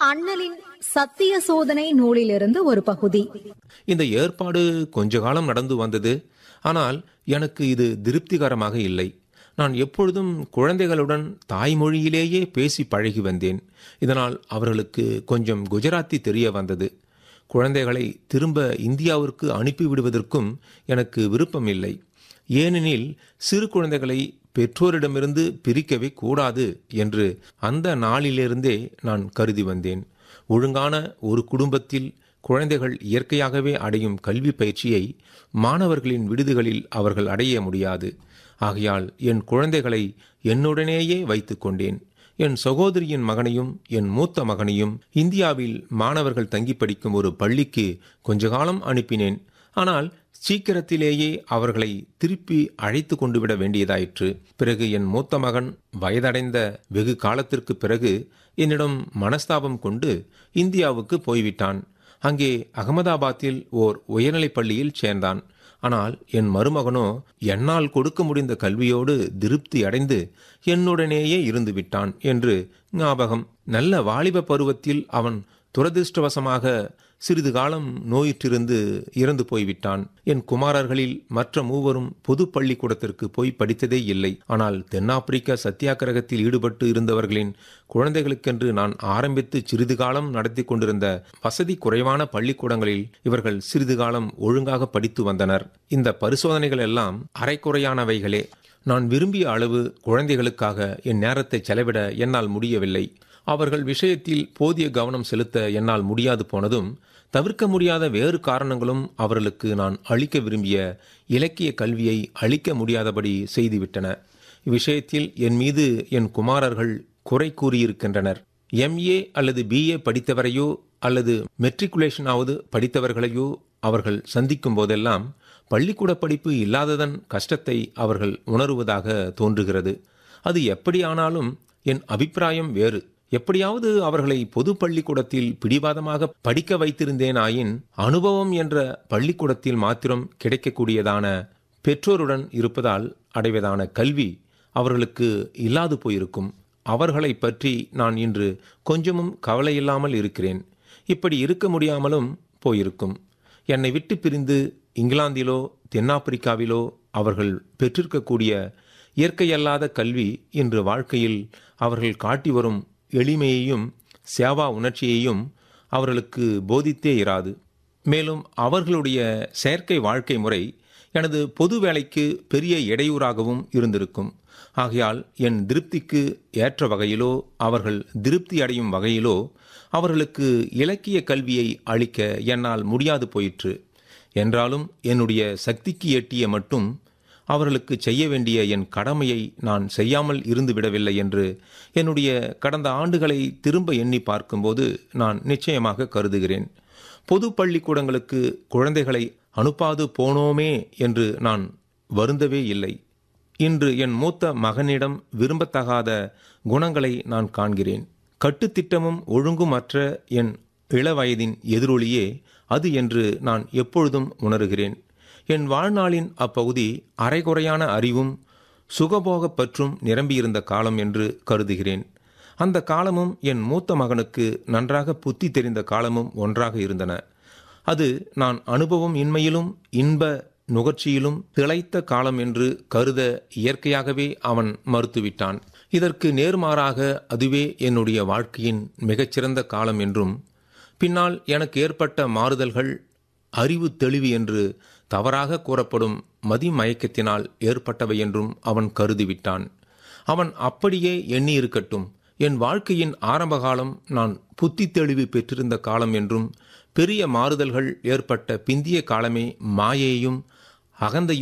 அண்ணலின் சத்திய சோதனை நூலிலிருந்து ஒரு பகுதி இந்த ஏற்பாடு கொஞ்ச காலம் நடந்து வந்தது ஆனால் எனக்கு இது திருப்திகரமாக இல்லை நான் எப்பொழுதும் குழந்தைகளுடன் தாய்மொழியிலேயே பேசி பழகி வந்தேன் இதனால் அவர்களுக்கு கொஞ்சம் குஜராத்தி தெரிய வந்தது குழந்தைகளை திரும்ப இந்தியாவிற்கு அனுப்பிவிடுவதற்கும் எனக்கு விருப்பம் இல்லை ஏனெனில் சிறு குழந்தைகளை பெற்றோரிடமிருந்து பிரிக்கவே கூடாது என்று அந்த நாளிலிருந்தே நான் கருதி வந்தேன் ஒழுங்கான ஒரு குடும்பத்தில் குழந்தைகள் இயற்கையாகவே அடையும் கல்வி பயிற்சியை மாணவர்களின் விடுதிகளில் அவர்கள் அடைய முடியாது ஆகையால் என் குழந்தைகளை என்னுடனேயே வைத்துக் கொண்டேன் என் சகோதரியின் மகனையும் என் மூத்த மகனையும் இந்தியாவில் மாணவர்கள் தங்கி படிக்கும் ஒரு பள்ளிக்கு கொஞ்ச காலம் அனுப்பினேன் ஆனால் சீக்கிரத்திலேயே அவர்களை திருப்பி அழைத்து கொண்டு விட வேண்டியதாயிற்று பிறகு என் மூத்த மகன் வயதடைந்த வெகு காலத்திற்கு பிறகு என்னிடம் மனஸ்தாபம் கொண்டு இந்தியாவுக்கு போய்விட்டான் அங்கே அகமதாபாத்தில் ஓர் உயர்நிலைப் பள்ளியில் சேர்ந்தான் ஆனால் என் மருமகனோ என்னால் கொடுக்க முடிந்த கல்வியோடு திருப்தி அடைந்து என்னுடனேயே இருந்து விட்டான் என்று ஞாபகம் நல்ல வாலிப பருவத்தில் அவன் துரதிருஷ்டவசமாக சிறிது காலம் நோயிற்றிருந்து இறந்து போய்விட்டான் என் குமாரர்களில் மற்ற மூவரும் பொது பள்ளிக்கூடத்திற்கு போய் படித்ததே இல்லை ஆனால் தென்னாப்பிரிக்க சத்தியாகிரகத்தில் ஈடுபட்டு இருந்தவர்களின் குழந்தைகளுக்கென்று நான் ஆரம்பித்து சிறிது காலம் நடத்தி கொண்டிருந்த வசதி குறைவான பள்ளிக்கூடங்களில் இவர்கள் சிறிது காலம் ஒழுங்காக படித்து வந்தனர் இந்த பரிசோதனைகள் எல்லாம் அரைக்குறையானவைகளே நான் விரும்பிய அளவு குழந்தைகளுக்காக என் நேரத்தை செலவிட என்னால் முடியவில்லை அவர்கள் விஷயத்தில் போதிய கவனம் செலுத்த என்னால் முடியாது போனதும் தவிர்க்க முடியாத வேறு காரணங்களும் அவர்களுக்கு நான் அளிக்க விரும்பிய இலக்கிய கல்வியை அளிக்க முடியாதபடி செய்துவிட்டன இவ்விஷயத்தில் என் மீது என் குமாரர்கள் குறை கூறியிருக்கின்றனர் எம்ஏ அல்லது பிஏ படித்தவரையோ அல்லது மெட்ரிகுலேஷனாவது படித்தவர்களையோ அவர்கள் சந்திக்கும் போதெல்லாம் பள்ளிக்கூட படிப்பு இல்லாததன் கஷ்டத்தை அவர்கள் உணருவதாக தோன்றுகிறது அது எப்படியானாலும் என் அபிப்பிராயம் வேறு எப்படியாவது அவர்களை பொது பள்ளிக்கூடத்தில் பிடிவாதமாக படிக்க வைத்திருந்தேனாயின் அனுபவம் என்ற பள்ளிக்கூடத்தில் மாத்திரம் கிடைக்கக்கூடியதான பெற்றோருடன் இருப்பதால் அடைவதான கல்வி அவர்களுக்கு இல்லாது போயிருக்கும் அவர்களை பற்றி நான் இன்று கொஞ்சமும் கவலையில்லாமல் இருக்கிறேன் இப்படி இருக்க முடியாமலும் போயிருக்கும் என்னை விட்டு பிரிந்து இங்கிலாந்திலோ தென்னாப்பிரிக்காவிலோ அவர்கள் பெற்றிருக்கக்கூடிய இயற்கையல்லாத கல்வி இன்று வாழ்க்கையில் அவர்கள் காட்டி வரும் எளிமையையும் சேவா உணர்ச்சியையும் அவர்களுக்கு போதித்தே இராது மேலும் அவர்களுடைய செயற்கை வாழ்க்கை முறை எனது பொது வேலைக்கு பெரிய இடையூறாகவும் இருந்திருக்கும் ஆகையால் என் திருப்திக்கு ஏற்ற வகையிலோ அவர்கள் திருப்தி அடையும் வகையிலோ அவர்களுக்கு இலக்கிய கல்வியை அளிக்க என்னால் முடியாது போயிற்று என்றாலும் என்னுடைய சக்திக்கு எட்டிய மட்டும் அவர்களுக்கு செய்ய வேண்டிய என் கடமையை நான் செய்யாமல் இருந்து விடவில்லை என்று என்னுடைய கடந்த ஆண்டுகளை திரும்ப எண்ணி பார்க்கும்போது நான் நிச்சயமாக கருதுகிறேன் பொது பள்ளிக்கூடங்களுக்கு குழந்தைகளை அனுப்பாது போனோமே என்று நான் வருந்தவே இல்லை இன்று என் மூத்த மகனிடம் விரும்பத்தகாத குணங்களை நான் காண்கிறேன் கட்டுத்திட்டமும் ஒழுங்கும் அற்ற என் இளவயதின் எதிரொலியே அது என்று நான் எப்பொழுதும் உணர்கிறேன் என் வாழ்நாளின் அப்பகுதி அரைகுறையான அறிவும் சுகபோகப் பற்றும் நிரம்பியிருந்த காலம் என்று கருதுகிறேன் அந்த காலமும் என் மூத்த மகனுக்கு நன்றாக புத்தி தெரிந்த காலமும் ஒன்றாக இருந்தன அது நான் அனுபவம் இன்மையிலும் இன்ப நுகர்ச்சியிலும் திளைத்த காலம் என்று கருத இயற்கையாகவே அவன் மறுத்துவிட்டான் இதற்கு நேர்மாறாக அதுவே என்னுடைய வாழ்க்கையின் மிகச்சிறந்த காலம் என்றும் பின்னால் எனக்கு ஏற்பட்ட மாறுதல்கள் அறிவு தெளிவு என்று தவறாக கூறப்படும் மதிமயக்கத்தினால் ஏற்பட்டவை என்றும் அவன் கருதிவிட்டான் அவன் அப்படியே எண்ணி இருக்கட்டும் என் வாழ்க்கையின் ஆரம்பகாலம் நான் புத்தி தெளிவு பெற்றிருந்த காலம் என்றும் பெரிய மாறுதல்கள் ஏற்பட்ட பிந்திய காலமே மாயையும் அகந்தையும்